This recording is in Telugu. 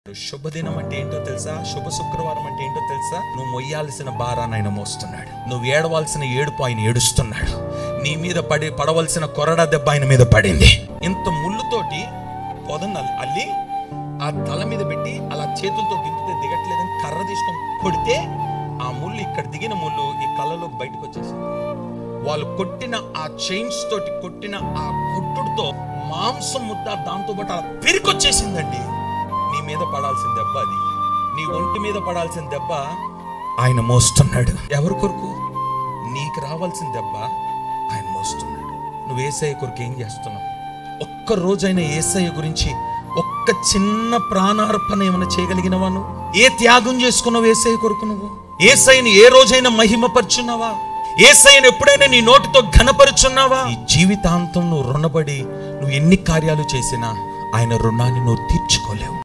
శుభదినం అంటే ఏంటో తెలుసా శుభ శుక్రవారం అంటే ఏంటో తెలుసా నువ్వు మొయ్యాల్సిన భారాన్ని ఆయన మోస్తున్నాడు నువ్వు ఏడవలసిన ఏడుపు ఆయన ఏడుస్తున్నాడు నీ మీద పడి పడవలసిన కొరడా దెబ్బ ఆయన మీద పడింది ఇంత ముళ్ళుతోటి పొదను అల్లి- అల్లి ఆ తల మీద పెట్టి అలా చేతులతో దింపితే దిగట్లేదని కర్ర తీసుకొని కొడితే ఆ ముళ్ళు ఇక్కడ దిగిన ముళ్ళు ఈ కళ్ళలోకి బయటకు వచ్చేసింది వాళ్ళు కొట్టిన ఆ చైన్స్ తోటి కొట్టిన ఆ కొట్టుడుతో మాంసం ముద్ద దాంతో పాటు అలా పెరికొచ్చేసిందండి నీ మీద పడాల్సిన దెబ్బ అది నీ ఒంటి మీద పడాల్సిన దెబ్బ ఆయన మోస్తున్నాడు ఎవరి కొరకు నీకు రావాల్సిన దెబ్బ ఆయన మోస్తున్నాడు నువ్వు ఏసయ్య కొరకు ఏం చేస్తున్నావు ఒక్క రోజైనా ఏసయ్య గురించి ఒక్క చిన్న ప్రాణార్పణ ఏమైనా చేయగలిగినవా నువ్వు ఏ త్యాగం చేసుకున్నావు ఏసయ్య కొరకు నువ్వు ఏసయ్యని ఏ రోజైనా మహిమపరుచున్నావా ఏసయ్యను ఎప్పుడైనా నీ నోటితో ఘనపరుచున్నావా ఈ జీవితాంతం నువ్వు రుణపడి నువ్వు ఎన్ని కార్యాలు చేసినా ఆయన రుణాన్ని నువ్వు తీర్చుకోలేవు